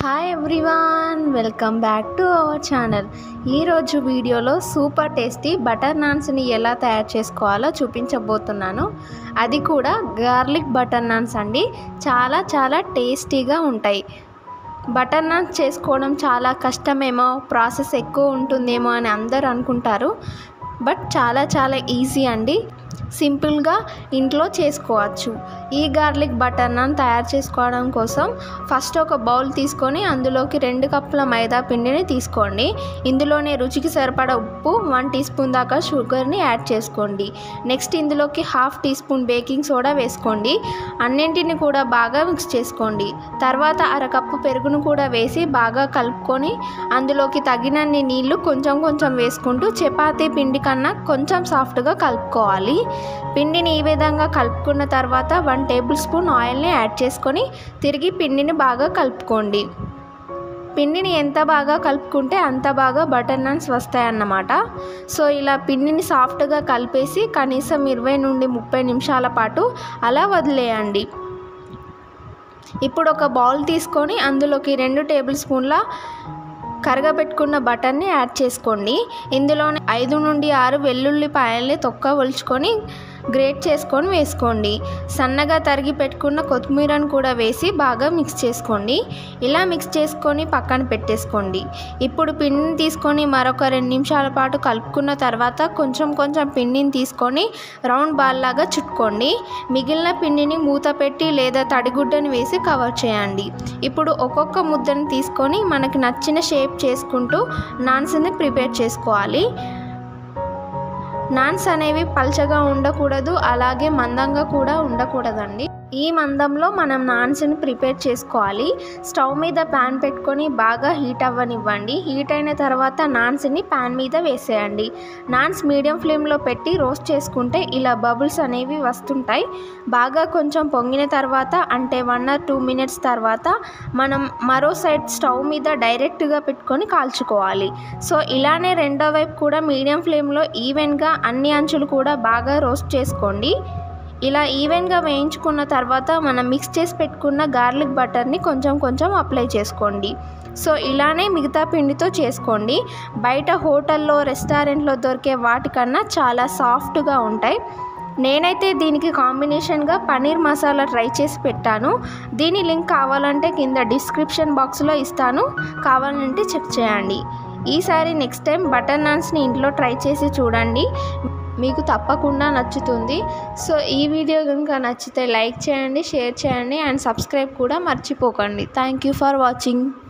hi everyone welcome back to our channel ఈరోజు వీడియోలో super tasty butter నాన్స్ని ఎలా తయారు చేసుకోవాలో చూపించబోతున్నాను అది కూడా గార్లిక్ బటర్ నాన్స్ అండి చాలా చాలా టేస్టీగా ఉంటాయి బటర్ నాన్స్ చేసుకోవడం చాలా కష్టమేమో ప్రాసెస్ ఎక్కువ ఉంటుందేమో అని అందరూ అనుకుంటారు బట్ చాలా చాలా ఈజీ అండి సింపుల్గా ఇంట్లో చేసుకోవచ్చు ఈ గార్లిక్ బటర్ నాన్ తయారు చేసుకోవడం కోసం ఫస్ట్ ఒక బౌల్ తీసుకొని అందులోకి రెండు కప్పుల మైదా పిండిని తీసుకోండి ఇందులోనే రుచికి సరిపడా ఉప్పు వన్ టీ స్పూన్ దాకా షుగర్ని యాడ్ చేసుకోండి నెక్స్ట్ ఇందులోకి half teaspoon baking soda వేసుకోండి అన్నింటిని కూడా బాగా మిక్స్ చేసుకోండి తర్వాత అరకప్పు పెరుగును కూడా వేసి బాగా కలుపుకొని అందులోకి తగినన్ని నీళ్లు కొంచెం కొంచెం వేసుకుంటూ చపాతీ పిండి కన్నా కొంచెం సాఫ్ట్గా కలుపుకోవాలి పిండిని ఈ విధంగా కలుపుకున్న తర్వాత వన్ టేబుల్ స్పూన్ ఆయిల్ని యాడ్ చేసుకొని తిరిగి పిండిని బాగా కలుపుకోండి పిండిని ఎంత బాగా కలుపుకుంటే అంత బాగా బటర్ నాన్స్ వస్తాయన్నమాట సో ఇలా పిండిని సాఫ్ట్గా కలిపేసి కనీసం ఇరవై నుండి ముప్పై నిమిషాల పాటు అలా వదిలేయండి ఇప్పుడు ఒక బౌల్ తీసుకొని అందులోకి రెండు టేబుల్ స్పూన్ల కరగబెట్టుకున్న బటర్ని యాడ్ చేసుకోండి ఇందులోనే ఐదు నుండి ఆరు వెల్లుల్లిపాయల్ని తొక్క ఒలుచుకొని గ్రేట్ చేసుకొని వేసుకోండి సన్నగా తరిగి పెట్టుకున్న కొత్తిమీరను కూడా వేసి బాగా మిక్స్ చేసుకోండి ఇలా మిక్స్ చేసుకొని పక్కన పెట్టేసుకోండి ఇప్పుడు పిండిని తీసుకొని మరొక రెండు నిమిషాల పాటు కలుపుకున్న తర్వాత కొంచెం కొంచెం పిండిని తీసుకొని రౌండ్ బాల్ లాగా చుట్టుకోండి మిగిలిన పిండిని మూత పెట్టి లేదా తడిగుడ్డని వేసి కవర్ చేయండి ఇప్పుడు ఒక్కొక్క ముద్దను తీసుకొని మనకి నచ్చిన షేప్ చేసుకుంటూ నాన్స్ని ప్రిపేర్ చేసుకోవాలి నాన్స్ అనేవి పల్చగా ఉండకూడదు అలాగే మందంగా కూడా ఉండకూడదండి ఈ మందంలో మనం నాన్స్ని ప్రిపేర్ చేసుకోవాలి స్టవ్ మీద ప్యాన్ పెట్టుకొని బాగా హీట్ అవ్వనివ్వండి హీట్ అయిన తర్వాత నాన్స్ని ప్యాన్ మీద వేసేయండి నాన్స్ మీడియం ఫ్లేమ్లో పెట్టి రోస్ట్ చేసుకుంటే ఇలా బబుల్స్ అనేవి వస్తుంటాయి బాగా కొంచెం పొంగిన తర్వాత అంటే వన్ ఆర్ టూ మినిట్స్ తర్వాత మనం మరో సైడ్ స్టవ్ మీద డైరెక్ట్గా పెట్టుకొని కాల్చుకోవాలి సో ఇలానే రెండో వైపు కూడా మీడియం ఫ్లేమ్లో ఈవెన్గా అన్ని అంచులు కూడా బాగా రోస్ట్ చేసుకోండి ఇలా ఈవెన్గా వేయించుకున్న తర్వాత మనం మిక్స్ చేసి పెట్టుకున్న గార్లిక్ బటర్ని కొంచెం కొంచెం అప్లై చేసుకోండి సో ఇలానే మిగతా పిండితో చేసుకోండి బయట హోటల్లో రెస్టారెంట్లో దొరికే వాటికన్నా చాలా సాఫ్ట్గా ఉంటాయి నేనైతే దీనికి కాంబినేషన్గా పన్నీర్ మసాలా ట్రై చేసి పెట్టాను దీని లింక్ కావాలంటే కింద డిస్క్రిప్షన్ బాక్స్లో ఇస్తాను కావాలంటే చెక్ చేయండి ఈసారి నెక్స్ట్ టైం బటర్ నాన్స్ని ఇంట్లో ట్రై చేసి చూడండి మీకు తప్పకుండా నచ్చుతుంది సో ఈ వీడియో కనుక నచ్చితే లైక్ చేయండి షేర్ చేయండి అండ్ సబ్స్క్రైబ్ కూడా మర్చిపోకండి థ్యాంక్ యూ ఫర్ వాచింగ్